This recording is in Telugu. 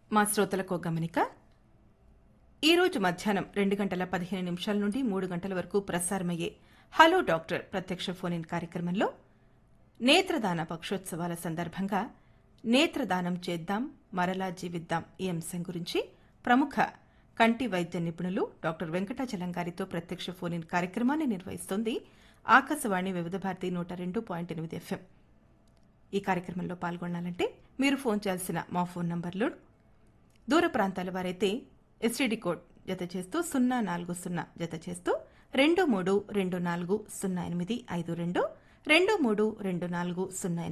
మా శ్రోతలకు ఓ గమనిక ఈరోజు మధ్యాహ్నం రెండు గంటల పదిహేను నిమిషాల నుండి మూడు గంటల వరకు ప్రసారమయ్యే హలో డాక్టర్ ప్రత్యక్ష ఫోన్ ఇన్ కార్యక్రమంలో నేత్రదాన పక్షోత్సవాల సందర్భంగా నేత్రదానం చేద్దాం మరలా జీవిద్దాం ఈ అంశం గురించి ప్రముఖ కంటి వైద్య నిపుణులు డాక్టర్ వెంకటాచలం గారితో ప్రత్యక్ష ఫోన్ ఇన్ కార్యక్రమాన్ని నిర్వహిస్తోంది ఆకాశవాణి వివిధ భారతి నూట రెండు పాయింట్ ఎనిమిది ఎఫ్ఎం ఈ కార్యక్రమంలో పాల్గొనాలంటే మీరు ఫోన్ చేయాల్సిన మా ఫోన్ నంబర్లు దూర ప్రాంతాల వారైతే ఎస్టీడీ కోడ్ జత చేస్తూ సున్నా నాలుగు సున్నా జత చేస్తూ రెండు మూడు రెండు నాలుగు సున్నా ఎనిమిది ఐదు రెండు రెండు మూడు రెండు నాలుగు సున్నా